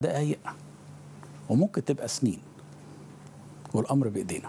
دقايق وممكن تبقى سنين والامر بايدينا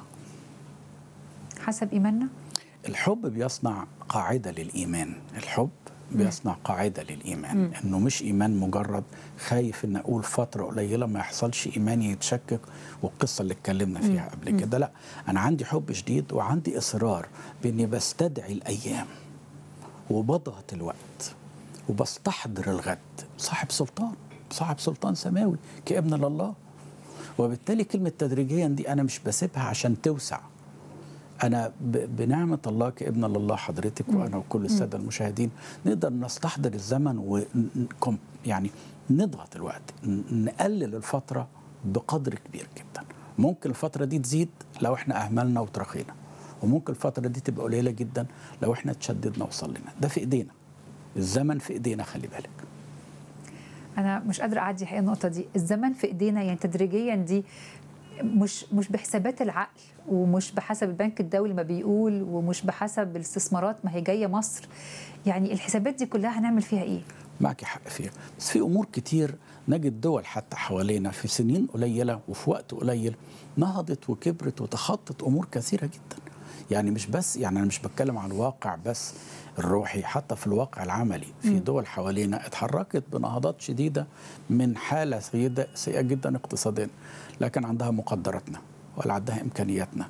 حسب ايماننا الحب بيصنع قاعده للايمان الحب بيصنع قاعده للايمان انه مش ايمان مجرد خايف ان اقول فتره قليله ما يحصلش ايماني يتشكك والقصه اللي اتكلمنا فيها قبل كده لا انا عندي حب شديد وعندي اصرار باني بستدعي الايام وبضغط الوقت وبستحضر الغد صاحب سلطان صاحب سلطان سماوي كابن لله وبالتالي كلمة تدريجيا دي أنا مش بسيبها عشان توسع أنا ب- بنعمة الله كابن لله حضرتك وأنا وكل السادة المشاهدين نقدر نستحضر الزمن و يعني نضغط الوقت ن- نقلل الفترة بقدر كبير جدا ممكن الفترة دي تزيد لو احنا أهملنا وترخينا وممكن الفترة دي تبقى قليلة جدا لو احنا تشددنا وصلنا ده في ايدينا الزمن في ايدينا خلي بالك انا مش قادره اعدي حقيقه النقطه دي الزمن في ايدينا يعني تدريجيا دي مش مش بحسابات العقل ومش بحسب البنك الدولي ما بيقول ومش بحسب الاستثمارات ما هي جايه مصر يعني الحسابات دي كلها هنعمل فيها ايه معك حق فيها بس في امور كتير نجد دول حتى حوالينا في سنين قليله وفي وقت قليل نهضت وكبرت وتخطت امور كثيره جدا يعني مش بس يعني انا مش بتكلم عن الواقع بس الروحي حتى في الواقع العملي في دول حوالينا اتحركت بنهضات شديده من حاله سيئه سيئه جدا اقتصاديا لكن عندها مقدراتنا ولا عندها امكانياتنا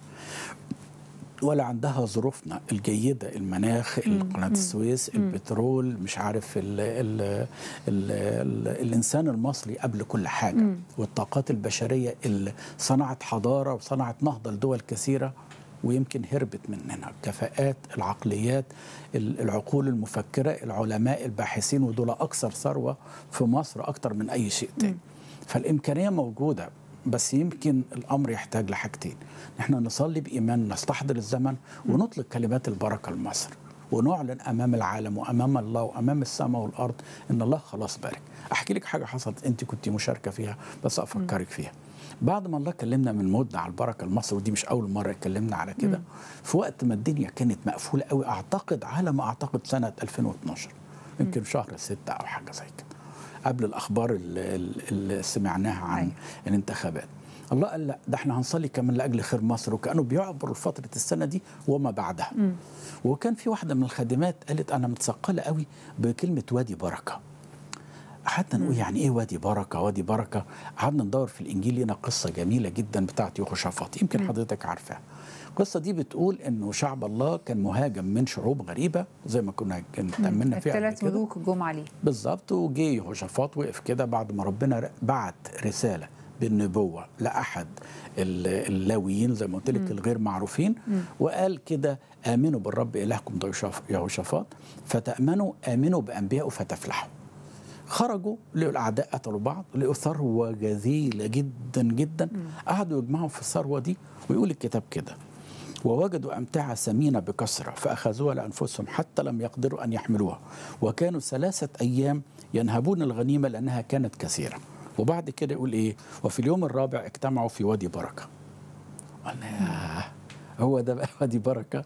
ولا عندها ظروفنا الجيدة المناخ قناة السويس البترول مش عارف ال ال ال ال الإنسان المصري قبل كل حاجة والطاقات البشرية اللي صنعت حضارة وصنعت نهضة لدول كثيرة ويمكن هربت مننا الكفاءات العقليات ال- العقول المفكرة العلماء الباحثين ودول أكثر ثروة في مصر أكثر من أي شيء تاني فالإمكانية موجودة بس يمكن الامر يحتاج لحاجتين احنا نصلي بايمان نستحضر الزمن ونطلق كلمات البركه لمصر ونعلن امام العالم وامام الله وامام السماء والارض ان الله خلاص بارك احكي لك حاجه حصلت انت كنت مشاركه فيها بس افكرك فيها بعد ما الله كلمنا من مدة على البركه لمصر ودي مش اول مره اتكلمنا على كده في وقت ما الدنيا كانت مقفوله قوي اعتقد على ما اعتقد سنه 2012 يمكن شهر ستة او حاجه زي كده قبل الاخبار اللي, اللي سمعناها عن أيوة. الانتخابات الله قال لا ده احنا هنصلي كمان لاجل خير مصر وكانوا بيعبروا فتره السنه دي وما بعدها وكان في واحده من الخادمات قالت انا متثقله قوي بكلمه وادي بركه قعدنا نقول يعني ايه وادي بركه وادي بركه قعدنا ندور في الانجيل لقينا قصه جميله جدا بتاعت يهوشافاط يمكن حضرتك عارفاها القصه دي بتقول انه شعب الله كان مهاجم من شعوب غريبه زي ما كنا كان تاملنا فيها قبل الثلاث كده. ملوك جم عليه بالظبط وجه يهوشافاط وقف كده بعد ما ربنا ر- بعت رساله بالنبوه لاحد ال- اللاويين زي ما قلت لك الغير معروفين وقال كده امنوا بالرب الهكم ده يشاف- يهوشافاط فتامنوا امنوا بانبيائه فتفلحوا خرجوا لقوا الاعداء قتلوا بعض لقوا ثروه جزيله جدا جدا قعدوا يجمعوا في الثروه دي ويقول الكتاب كده ووجدوا أمتعة ثمينة بكثرة فأخذوها لأنفسهم حتى لم يقدروا أن يحملوها وكانوا ثلاثة أيام ينهبون الغنيمة لأنها كانت كثيرة وبعد كده يقول إيه وفي اليوم الرابع اجتمعوا في وادي بركة قلنا ياه هو ده بقى وادي بركة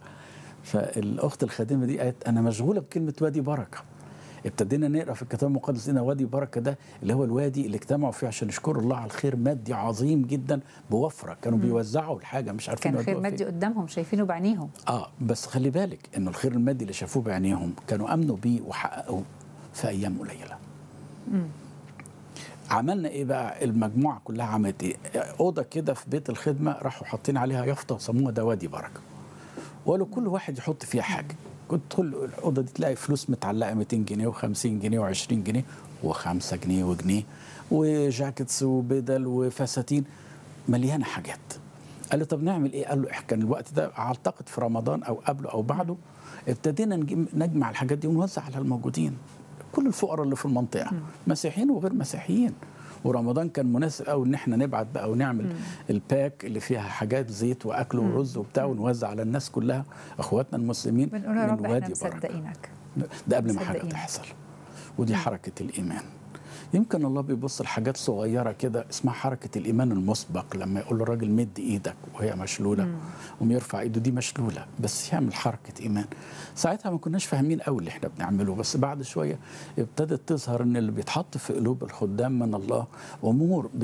فالأخت الخادمة دي قالت أنا مشغولة بكلمة وادي بركة ابتدينا نقرا في الكتاب المقدس لقينا وادي بركه ده اللي هو الوادي اللي اجتمعوا فيه عشان يشكروا الله على الخير مادي عظيم جدا بوفره كانوا بيوزعوا الحاجه مش عارفين كان خير يودوها مادي فين. قدامهم شايفينه بعينيهم اه بس خلي بالك انه الخير المادي اللي شافوه بعينيهم كانوا امنوا بيه وحققوه في ايام قليله عملنا ايه بقى المجموعه كلها عملت ايه اوضه كده في بيت الخدمه راحوا حاطين عليها يافطه وسموها ده وادي بركه وقالوا كل واحد يحط فيها حاجه كنت تدخل الاوضه دي تلاقي فلوس متعلقه 200 جنيه و50 جنيه و20 جنيه و5 جنيه وجنيه وجاكيتس وبدل وفساتين مليانه حاجات قال له طب نعمل ايه؟ قال له إح- كان الوقت ده اعتقد في رمضان او قبله او بعده ابتدينا نجم- نجمع الحاجات دي ونوزع على الموجودين كل الفقراء اللي في المنطقه مسيحيين وغير مسيحيين ورمضان كان مناسب قوي ان احنا نبعت بقى ونعمل الباك اللي فيها حاجات زيت واكل ورز وبتاع ونوزع على الناس كلها اخواتنا المسلمين بنقول يا رب من احنا وادي بركه مصدقينك ده قبل ما حاجه مصدقين. تحصل ودي حركه الايمان يمكن الله بيبص لحاجات صغيره كده اسمها حركه الايمان المسبق لما يقول للراجل مد ايدك وهي مشلوله قوم يرفع ايده دي مشلوله بس يعمل حركه ايمان ساعتها ما كناش فاهمين قوي اللي احنا بنعمله بس بعد شويه ابتدت تظهر ان اللي بيتحط في قلوب الخدام من الله امور